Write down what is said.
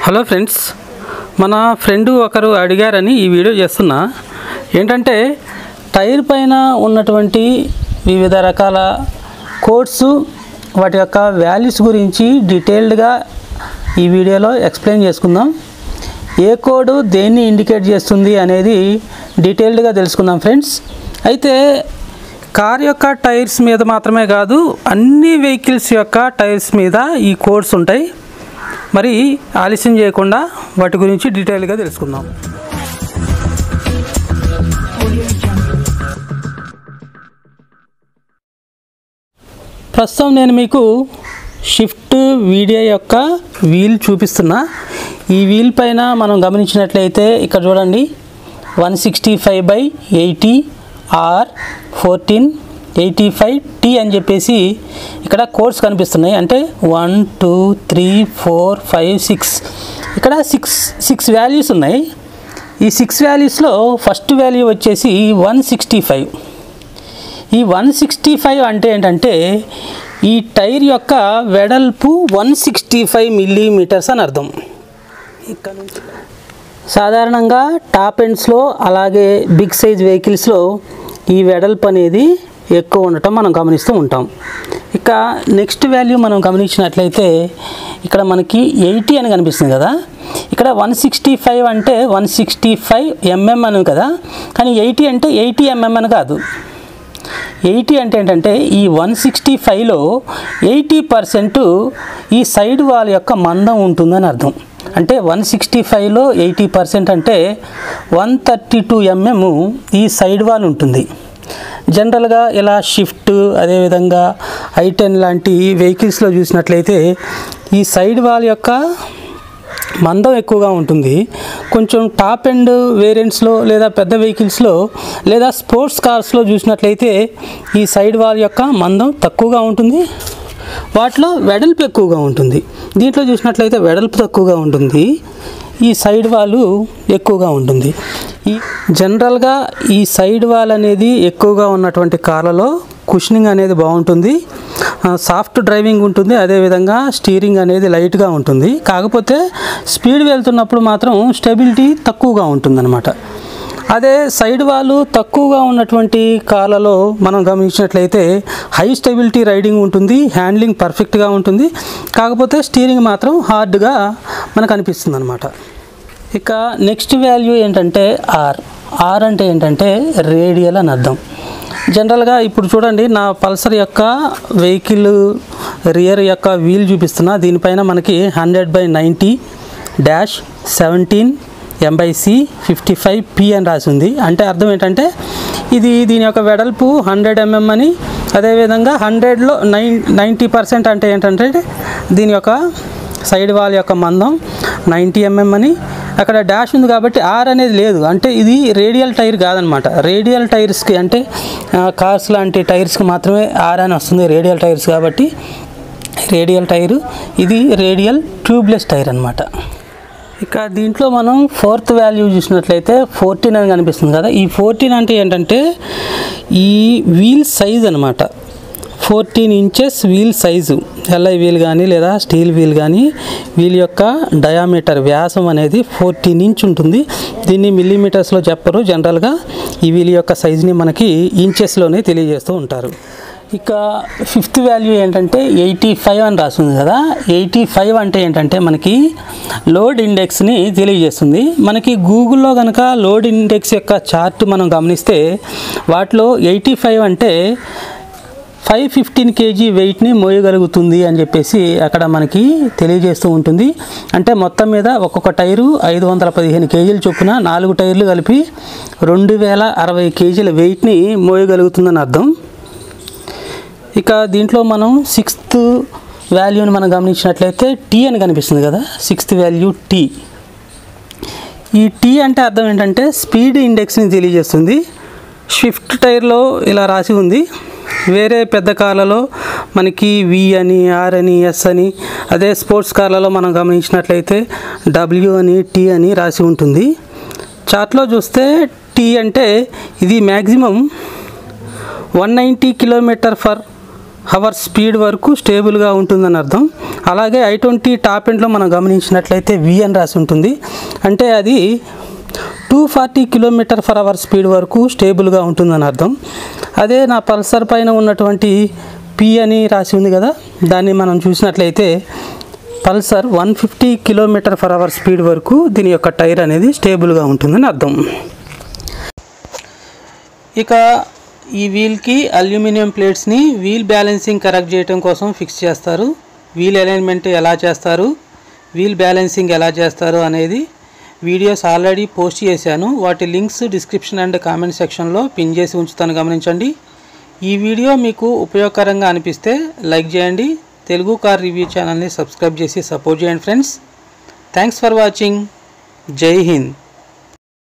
hello friends మన friend ఒకరు అడిగారని ఈ వీడియో చేస్తున్నా ఏంటంటే టైర్ పైన ఉన్నటువంటి వివిధ రకాల కోడ్స్ వాటి యొక్క వాల్యూస్ గురించి డీటెయిల్డ్గా ఈ వీడియోలో ఎక్స్ప్లెయిన్ చేసుకుందాం ఏ కోడ్ దేన్ని ఇండికేట్ చేస్తుంది అనేది డీటెయిల్డ్గా తెలుసుకుందాం ఫ్రెండ్స్ అయితే కార్ యొక్క టైర్స్ మీద మాత్రమే కాదు అన్ని వెహికల్స్ యొక్క టైర్స్ మీద ఈ కోడ్స్ ఉంటాయి మరి ఆలస్యం చేయకుండా వాటి గురించి డీటెయిల్గా తెలుసుకుందాం ప్రస్తుతం నేను మీకు షిఫ్ట్ వీడియో యొక్క వీల్ చూపిస్తున్నా ఈ వీల్ పైన మనం గమనించినట్లయితే ఇక్కడ చూడండి one sixty five by eighty R fourteen eighty five T అని చెప్పేసి ఇక్కడ కోడ్స్ కనిపిస్తున్నాయి అంటే one two three four five six ఇక్కడ సిక్స్ సిక్స్ వాల్యూస్ ఉన్నాయి ఈ సిక్స్ వాల్యూస్లో ఫస్ట్ వాల్యూ వచ్చేసి వన్ సిక్స్టీ ఫైవ్ ఈ వన్ సిక్స్టీ ఫైవ్ అంటే ఏంటంటే ఈ టైర్ యొక్క వెడల్పు వన్ సిక్స్టీ ఫైవ్ మిల్లీమీటర్స్ అని అర్థం ఇక్కడ నుంచి సాధారణంగా టాప్ ఎండ్స్లో అలాగే బిగ్ సైజ్ వెహికల్స్లో ఈ వెడల్పు అనేది ఎక్కువ ఉండటం మనం గమనిస్తూ ఉంటాం ఇక నెక్స్ట్ వాల్యూ మనం గమనించినట్లయితే ఇక్కడ మనకి ఎయిటీ అని కనిపిస్తుంది కదా ఇక్కడ వన్ సిక్స్టీ ఫైవ్ అంటే వన్ సిక్స్టీ ఫైవ్ ఎంఎం అని కదా కానీ ఎయిటీ అంటే ఎయిటీ ఎంఎం అని కాదు ఎయిటీ అంటే ఏంటంటే ఈ వన్ సిక్స్టీ ఫైవ్లో ఎయిటీ పర్సెంట్ ఈ సైడ్ వాల్ యొక్క మందం ఉంటుందని అర్థం అంటే వన్ సిక్స్టీ ఫైవ్లో ఎయిటీ పర్సెంట్ అంటే వన్ థర్టీ టూ ఎంఎం ఈ సైడ్ వాల్ ఉంటుంది జనరల్గా ఇలా షిఫ్ట్ అదేవిధంగా ఐ టెన్ లాంటి వెహికల్స్లో చూసినట్లయితే ఈ సైడ్ వాల్ యొక్క మందం ఎక్కువగా ఉంటుంది కొంచెం టాప్ ఎండ్ వేరియంట్స్లో లేదా పెద్ద వెహికల్స్లో లేదా స్పోర్ట్స్ కార్స్లో చూసినట్లయితే ఈ సైడ్ వాల్ యొక్క మందం తక్కువగా ఉంటుంది వాటిలో వెడల్పు ఎక్కువగా ఉంటుంది దీంట్లో చూసినట్లయితే వెడల్పు తక్కువగా ఉంటుంది ఈ సైడ్ వాల్ ఎక్కువగా ఉంటుంది ఈ జనరల్గా ఈ సైడ్ వాల్ అనేది ఎక్కువగా ఉన్నటువంటి కార్లలో కుషనింగ్ అనేది బాగుంటుంది సాఫ్ట్ డ్రైవింగ్ ఉంటుంది అదేవిధంగా స్టీరింగ్ అనేది లైట్గా ఉంటుంది కాకపోతే స్పీడ్ వెళ్తున్నప్పుడు మాత్రం స్టెబిలిటీ తక్కువగా ఉంటుందన్నమాట అదే సైడ్ వాళ్ళు తక్కువగా ఉన్నటువంటి కార్లలో మనం గమనించినట్లయితే హై స్టెబిలిటీ రైడింగ్ ఉంటుంది హ్యాండ్లింగ్ పర్ఫెక్ట్గా ఉంటుంది కాకపోతే స్టీరింగ్ మాత్రం హార్డ్గా మనకు అనిపిస్తుంది అనమాట ఇక నెక్స్ట్ వాల్యూ ఏంటంటే ఆర్ ఆర్ అంటే ఏంటంటే రేడియల్ అని అర్థం జనరల్గా ఇప్పుడు చూడండి నా పల్సర్ యొక్క వెహికల్ రియర్ యొక్క వీల్ చూపిస్తున్నా దీనిపైన మనకి hundred by ninety dash seventeen M by C fifty five P అని రాసి ఉంది అంటే అర్థం ఏంటంటే ఇది దీని యొక్క వెడల్పు హండ్రెడ్ ఎంఎం అని అదేవిధంగా హండ్రెడ్లో నైన్ నైంటీ పర్సెంట్ అంటే ఏంటంటే దీని యొక్క సైడ్ వాల్ యొక్క మందం నైంటీ ఎంఎం అని అక్కడ డాష్ ఉంది కాబట్టి ఆర్ అనేది లేదు అంటే ఇది రేడియల్ టైర్ కాదనమాట రేడియల్ టైర్స్కి అంటే కార్స్ లాంటి టైర్స్కి మాత్రమే ఆర్ అని వస్తుంది రేడియల్ టైర్స్ కాబట్టి రేడియల్ టైరు ఇది రేడియల్ ట్యూబ్లెస్ టైర్ అనమాట ఇక దీంట్లో మనం ఫోర్త్ వాల్యూ చూసినట్లయితే ఫోర్టీన్ అని కనిపిస్తుంది కదా ఈ ఫోర్టీన్ అంటే ఏంటంటే ఈ వీల్ సైజ్ అనమాట fourteen inches wheel size alloy wheel కానీ లేదా స్టీల్ వీల్ కానీ వీల్ యొక్క డయామీటర్ వ్యాసం అనేది ఫోర్టీన్ ఇంచ్ ఉంటుంది దీన్ని మిల్లీమీటర్స్లో చెప్పరు జనరల్గా ఈ వీల్ యొక్క సైజుని మనకి ఇంచెస్లోనే తెలియజేస్తూ ఉంటారు ఇక ఫిఫ్త్ వాల్యూ ఏంటంటే ఎయిటీ ఫైవ్ అని రాస్తుంది కదా ఎయిటీ ఫైవ్ అంటే ఏంటంటే మనకి లోడ్ ఇండెక్స్ని తెలియజేస్తుంది మనకి గూగుల్లో కనుక లోడ్ ఇండెక్స్ యొక్క చార్ట్ మనం గమనిస్తే వాటిలో ఎయిటీ ఫైవ్ అంటే ఫైవ్ ఫిఫ్టీన్ కేజీ వెయిట్ని మోయగలుగుతుంది అని చెప్పేసి అక్కడ మనకి తెలియజేస్తూ ఉంటుంది అంటే మొత్తం మీద ఒక్కొక్క టైరు ఐదు వందల పదిహేను కేజీలు చొప్పున నాలుగు టైర్లు కలిపి రెండు వేల అరవై కేజీల వెయిట్ని మోయగలుగుతుందని అర్థం ఇక దీంట్లో మనం సిక్స్త్ వాల్యూని మనం గమనించినట్లయితే టీ అని కనిపిస్తుంది కదా సిక్స్త్ వాల్యూ టీ ఈ టీ అంటే అర్థం ఏంటంటే స్పీడ్ ఇండెక్స్ని తెలియజేస్తుంది స్విఫ్ట్ టైర్లో ఇలా రాసి ఉంది వేరే పెద్ద కార్లలో మనకి వి అని ఆర్ అని ఎస్ అని అదే స్పోర్ట్స్ కార్లలో మనం గమనించినట్లయితే డబ్ల్యూ అని టీ అని రాసి ఉంటుంది చార్ట్లో చూస్తే టీ అంటే ఇది maximum one ninety kilometre per hour speed వరకు స్టేబుల్గా ఉంటుందని అర్థం అలాగే ఐ ట్వంటీ టాప్ ఎండ్లో మనం గమనించినట్లయితే వి అని రాసి ఉంటుంది అంటే అది two forty kilometre per hour speed వరకు స్టేబుల్గా ఉంటుందని అర్థం అదే నా పల్సర్ పైన ఉన్నటువంటి పి అని రాసి ఉంది కదా దాన్ని మనం చూసినట్లయితే Pulsar one fifty kilometre per hour speed వరకు దీని యొక్క టైర్ అనేది స్టేబుల్గా ఉంటుందని అర్థం ఇక ఈ వీల్కి అల్యూమినియం ప్లేట్స్ని వీల్ బ్యాలెన్సింగ్ కరెక్ట్ చేయడం కోసం ఫిక్స్ చేస్తారు వీల్ అలైన్మెంట్ ఎలా చేస్తారు వీల్ బ్యాలెన్సింగ్ ఎలా చేస్తారు అనేది వీడియోస్ ఆల్రెడీ పోస్ట్ చేశాను వాటి లింక్స్ డిస్క్రిప్షన్ అండ్ కామెంట్ సెక్షన్లో పిన్ చేసి ఉంచుతాను గమనించండి ఈ వీడియో మీకు ఉపయోగకరంగా అనిపిస్తే లైక్ చేయండి తెలుగు కార్ రివ్యూ ఛానల్ని సబ్స్క్రైబ్ చేసి సపోర్ట్ చేయండి friends thanks for watching Jai Hind